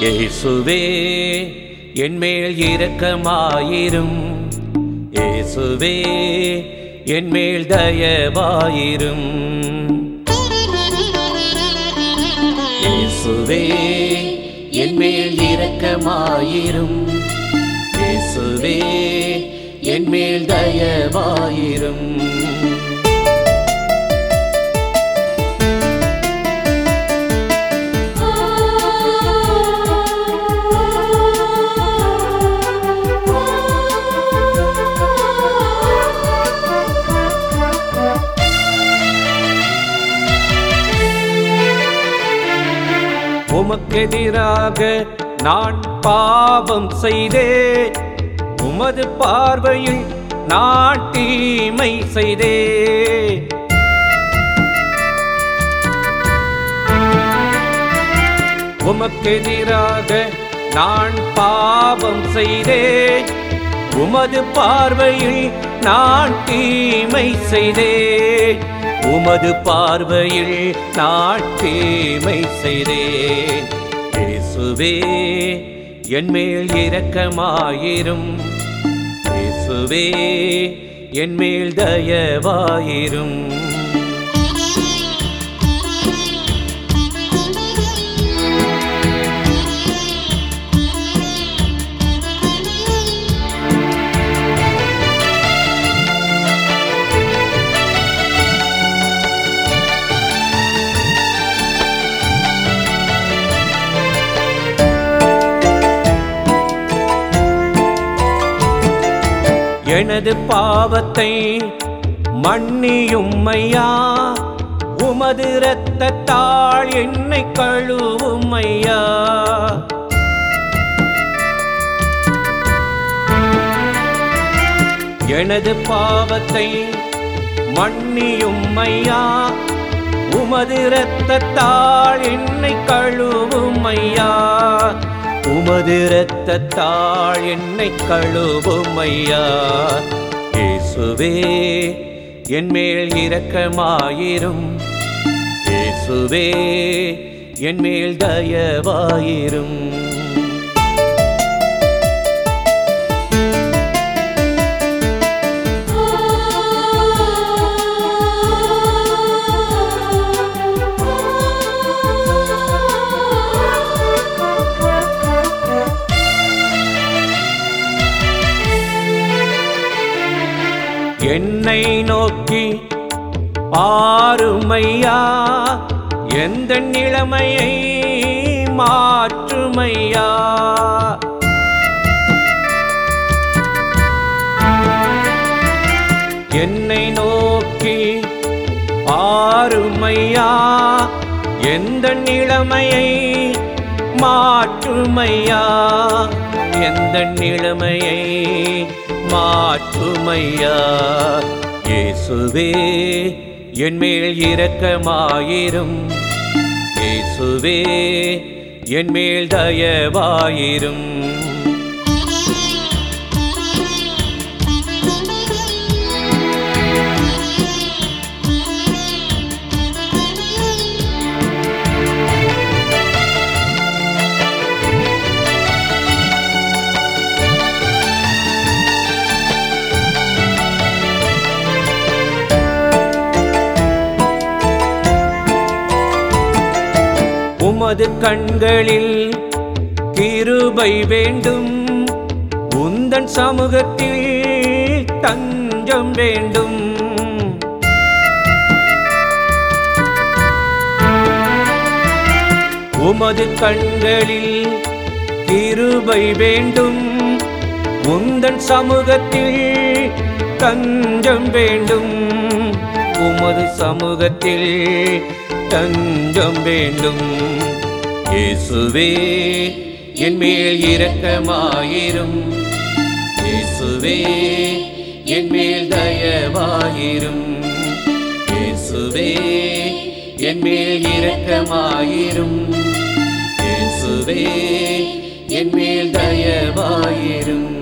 இயேசுவே என்மேல் இரக்கமாயிரும் இயேசுவே என்மேல் தயவாயிரும் இயேசுவே என்மேல் இரக்கமாயிரும் இயேசுவே என்மேல் தயவாயிரும் உமக்கெதிராக நான் பாவம் செய்தேன் உமது பார்வையில் நான் தீமை செய்தேன் உமக்கெதிராக நான் பாவம் செய்தேன் உமது பார்வையில் நான் தீமை செய்தேன் உமது பார்வையில் நான் தீமை செய்தேன் இயேசுவே என்மேல் இரக்கமாயிரும் இயேசுவே என்மேல் தயவாயிரும் எனது பாவத்தை மன்னியும் ஐயா உமது இரத்தத்தால் என்னை கழுவும் ஐயா எனது பாவத்தை மன்னியும் ஐயா உமது இரத்தத்தால் என்னை கழுவும் ஐயா உமது இரத்தத்தால் என்னை கழுவும் ஐயா இயேசுவே என்மேல் இரக்கமாயிரும் இயேசுவே என்மேல் தயவாயிரும் என்னை நோக்கி பாருமையா எந்த நிலைமையை மாற்றுமையா என்னை நோக்கி பாருமையா எந்த நிலைமையை மாற்றுமையா எந்த நிலைமையை மாற்றுமையா இயேசுவே என்மேல் இரக்கமாயிரும் இயேசுவே என்மேல் தயவாயிரும் உமது கண்களில் கிருபை வேண்டும் உந்தன் சமூகத்தில் தஞ்சம் வேண்டும் உமது கண்களில் கிருபை வேண்டும் உந்தன் சமூகத்தில் தஞ்சம் வேண்டும் உமது சமூகத்தில் தஞ்சம் வேண்டும் இயேசுவே என்மேல் இரக்கமாயிரும் இயேசுவே என்மேல் தயவாயிரும் இயேசுவே என்மேல் இரக்கமாயிரும் இயேசுவே என்மேல் தயவாயிரும்